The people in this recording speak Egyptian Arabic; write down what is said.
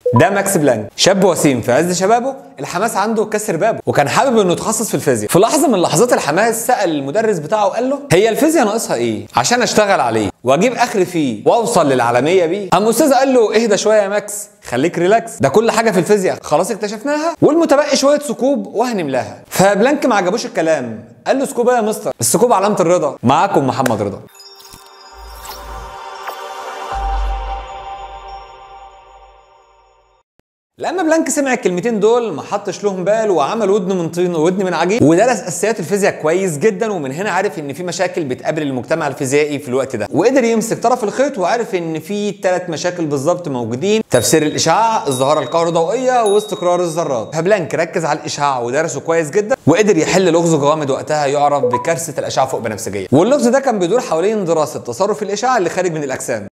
ده ماكس بلانك شاب وسيم في عز شبابه الحماس عنده كسر بابه وكان حابب انه يتخصص في الفيزياء في لحظه من لحظات الحماس سال المدرس بتاعه وقال له هي الفيزياء ناقصها ايه عشان اشتغل عليه واجيب اخر فيه واوصل للعالميه بيه قام استاذ قال له اهدى شويه يا ماكس خليك ريلاكس ده كل حاجه في الفيزياء خلاص اكتشفناها والمتبقي شويه ثقوب وهنملاها فبلانك ما عجبوش الكلام قال له سكوب إيه يا مستر السكوب علامه الرضا معاكم محمد رضا لما بلانك سمع الكلمتين دول ما حطش لهم بال وعمل ودن من طين وودن من عجين ودرس اساسيات الفيزياء كويس جدا ومن هنا عارف ان في مشاكل بتقابل المجتمع الفيزيائي في الوقت ده وقدر يمسك طرف الخيط وعارف ان في ثلاث مشاكل بالظبط موجودين تفسير الاشعاع الظاهره الكهروضوئيه واستقرار الذرات فبلانك ركز على الاشعاع ودرسه كويس جدا وقدر يحل لغز غامض وقتها يعرف بكارثه الاشعه فوق بنفسجيه واللغز ده كان بيدور حوالين دراسه تصرف الاشعاع اللي خارج من الاجسام